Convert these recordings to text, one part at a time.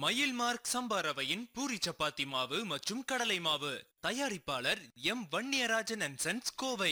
மயில் மார்க் சம்பா ரவையின் பூரி சப்பாத்தி மாவு மற்றும் கடலை மாவு தயாரிப்பாளர் M Vanniyarajan and sons Kovai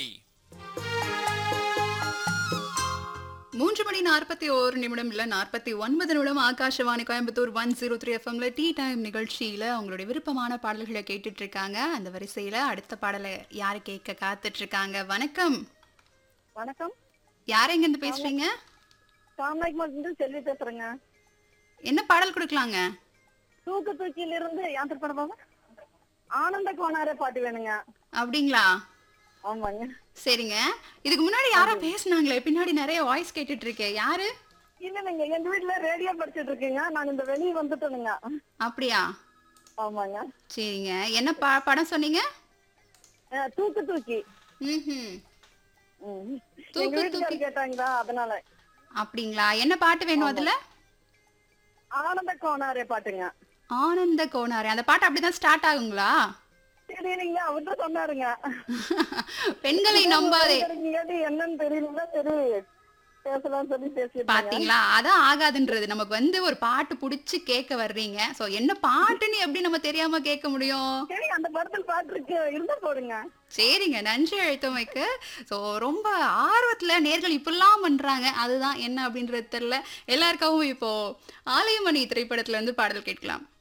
மூன்று மணி நாற்பத்தி ஓரு நிமிடம் இல்ல நாற்பத்தி ஒன்பது நிமிடம் Akashvani Coimbatore one zero three எஃப்எம்ல டீ டைம் நிகழ்ச்சியில அவங்களுடைய விருப்பமான பாடல்களை கேட்டுட்டு இருக்காங்க அந்த வரிசையில அடுத்த பாடலை யாரு கேட்க காத்துட்டு இருக்காங்க வணக்கம் வணக்கம் யார் எங்க இருந்து பேசுறீங்க காமராஜ்மால் இருந்து செல்வி பேசுறேங்க என்ன பாடல் கொடுக்கலாங்க தூக்கு தூக்கியில இருந்து யார் படம் ஆனந்த கோனாரே பாட்டு வேணுங்க அப்படிங்களா ஆமாங்க சரிங்க இதுக்கு முன்னாடி யாரோ பேசுனாங்களே பின்னாடி நிறைய வாய்ஸ் கேட்டுட்டு இருக்கேன் யாரு இல்ல நீங்க எங்க வீட்டுல ரேடியோ படிச்சிட்டு இருக்கீங்க நான் இந்த வெளியே வந்துட்டேனுங்க அப்படியா ஆமாங்க சரிங்க என்ன பா படம் சொன்னீங்க அஹ், தூக்கு தூக்கி ம் ம். தூக்கு எங்க வீட்டுக்காரர் தூக்கி. கேட்டாங்களா அதனால அப்படிங்களா என்ன பாட்டு வேணும் அதுல ஆனந்த கோனாரே பாட்டுங்க ஆனந்த கோனாரே அந்த பாட்டு அப்படிதான் ஸ்டார்ட் ஆகுங்களா சரி நீங்க அவர்கிட்ட சொன்னாருங்க பெண்களை நம்பாதே கேட்டு என்னன்னு தெரியல சரி பேசலாம் சொல்லி பேசிட்டு பாத்தீங்களா அதான் ஆகாதுன்றது நமக்கு வந்து ஒரு பாட்டு புடிச்சு கேட்க வர்றீங்க சோ என்ன பாட்டுன்னு எப்படி நம்ம தெரியாம கேட்க முடியும் சரி அந்த படத்தில் பாட்டு இருக்கு இருந்தா போடுங்க சரிங்க நன்றி அழுத்தமைக்கு ஸோ ரொம்ப ஆர்வத்துல நேர்கள் இப்படிலாம் பண்றாங்க அதுதான் என்ன அப்படின்றது தெரியல எல்லாருக்காகவும் இப்போ ஆலயமணி திரைப்படத்துல இருந்து பாடல் கேட்கலாம்